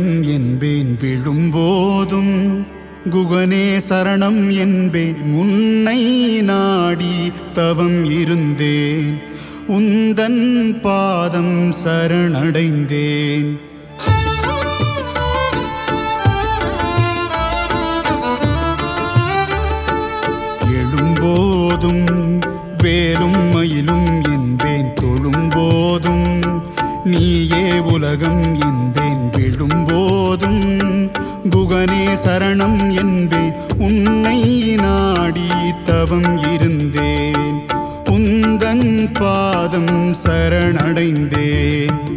உலகம் என்பேன் விழும்போதும் குகனே சரணம் என்பேன் முன்னை நாடி தவம் இருந்தேன் உந்தன் பாதம் சரணடைந்தேன் எழும்போதும் வேலும் மயிலும் என்பேன் தொழும்போதும் நீயே உலகம் என்பேன் விழும்போதும் குகனே சரணம் என்பேன் உன்னை நாடி தவம் இருந்தேன் உந்தன் பாதம் சரணடைந்தேன்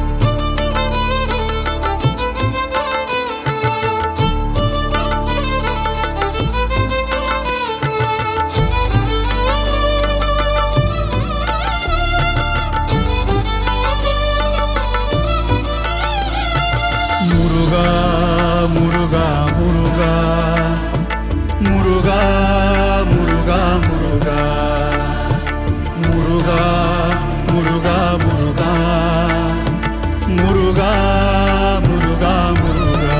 முருகா முருகா முருகா முருகா முருகா முருகா முருகா முருகா முருகா முருகா முருகா முருகா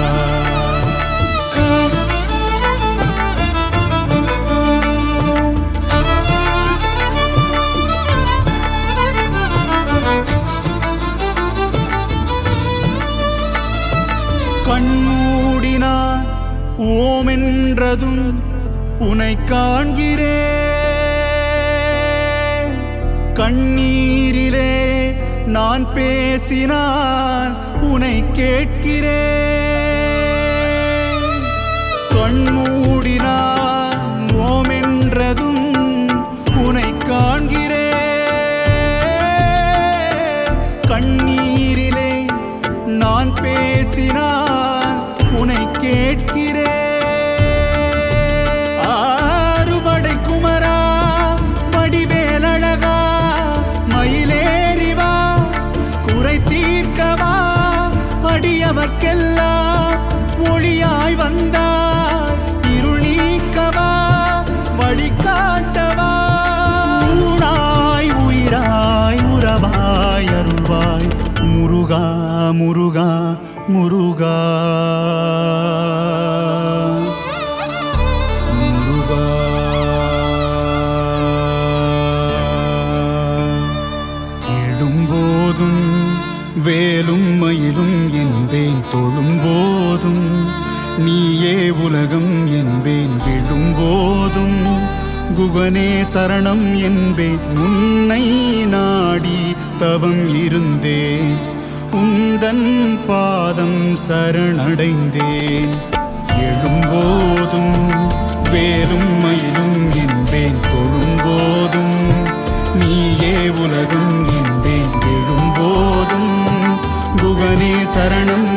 கண்மூடினான் ஓமென்றதும் உனை காண்கிறேன் கண்ணீரிலே நான் பேசினான் உனை கேட்கிறேன் கண்மூடினான் ஓமென்றதும் உனை காண்கிறேன் கண்ணீரிலே நான் பேசினான் உனை கேட்கிறேன் ஆறுபடை குமரா வடிவேலழகா மயிலேறிவா குறை தீர்க்கவா அடியவர்க்கெல்லாம் ஒளியாய் வந்தாய் இருள் நீக்கவா வழிகாட்டவா ஊனாய் உயிராய் உறவாய் அருள்வாய் முருகா முருகா முருகா முருகா எழும்போதும் வேலும் மயிலும் என்பேன் தொழும்போதும் நீயே உலகம் என்பேன் விழும்போதும் குகனே சரணம் என்பேன் உன்னை நாடி தவம் இருந்தேன் உந்தன் பாதம் சரணடைந்தேன் எழும்போதும் வேலும் மயிலும் என்பேன் தொழும்போதும் நீயே உலகம் என்பேன் விழும்போதும் குகனே சரணம்